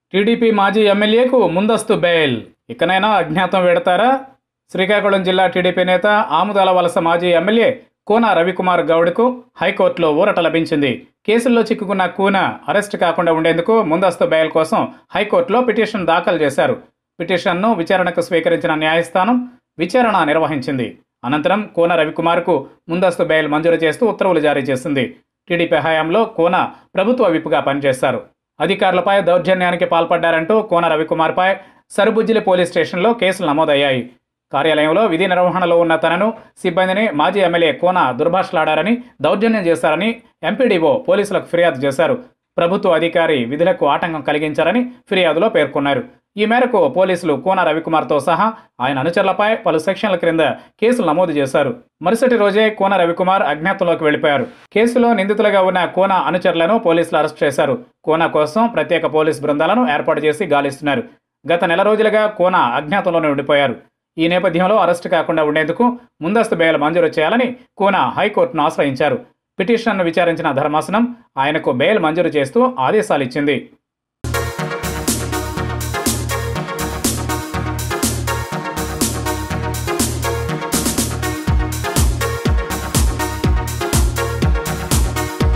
TDP మాజీ ఎమ్మెల్యేకు ముందస్తు బెయిల్ ఇకనైనా అజ్ఞాతం వెడతారా శ్రీకాకుళం జిల్లా టీడీపీ నేత ఆముదాల వలస మాజీ ఎమ్మెల్యే కూన రవికుమార్ గౌడ్కు హైకోర్టులో ఊరట లభించింది కేసుల్లో చిక్కుకున్న కూన అరెస్ట్ కాకుండా ఉండేందుకు ముందస్తు బెయిల్ కోసం హైకోర్టులో పిటిషన్ దాఖలు చేశారు పిటిషన్ను విచారణకు స్వీకరించిన న్యాయస్థానం విచారణ నిర్వహించింది అనంతరం కోన రవికుమార్కు ముందస్తు బెయిల్ మంజూరు చేస్తూ ఉత్తర్వులు జారీ చేసింది టీడీపీ హయాంలో కోన ప్రభుత్వ విప్పుగా పనిచేశారు అధికారులపై దౌర్జన్యానికి పాల్పడ్డారంటూ కోన రవికుమార్పై సరుబుజ్జిలి పోలీస్ స్టేషన్లో కేసులు నమోదయ్యాయి కార్యాలయంలో విధి నిర్వహణలో ఉన్న తనను సిబ్బందిని మాజీ ఎమ్మెల్యే కోన దుర్భాషలాడారని దౌర్జన్యం చేశారని ఎంపీడీఓ పోలీసులకు ఫిర్యాదు చేశారు ప్రభుత్వ అధికారి విధులకు ఆటంకం కలిగించారని ఫిర్యాదులో పేర్కొన్నారు ఈ మేరకు పోలీసులు కోన రవికుమార్తో సహా ఆయన అనుచరులపై పలు సెక్షన్ల క్రింద కేసులు నమోదు చేశారు మరుసటి రోజే కోన రవికుమార్ అజ్ఞాతంలోకి వెళ్లిపోయారు కేసులో నిందితులుగా ఉన్న కోన అనుచరులను పోలీసులు అరెస్ట్ చేశారు కోన కోసం ప్రత్యేక పోలీస్ బృందాలను ఏర్పాటు చేసి గాలిస్తున్నారు గత నెల రోజులుగా కోన అజ్ఞాతంలోనే ఉండిపోయారు ఈ నేపథ్యంలో అరెస్టు కాకుండా ఉండేందుకు ముందస్తు బెయిల్ మంజూరు చేయాలని కోన హైకోర్టును ఆశ్రయించారు పిటిషన్ను విచారించిన ధర్మాసనం ఆయనకు బెయిల్ మంజూరు చేస్తూ ఆదేశాలిచ్చింది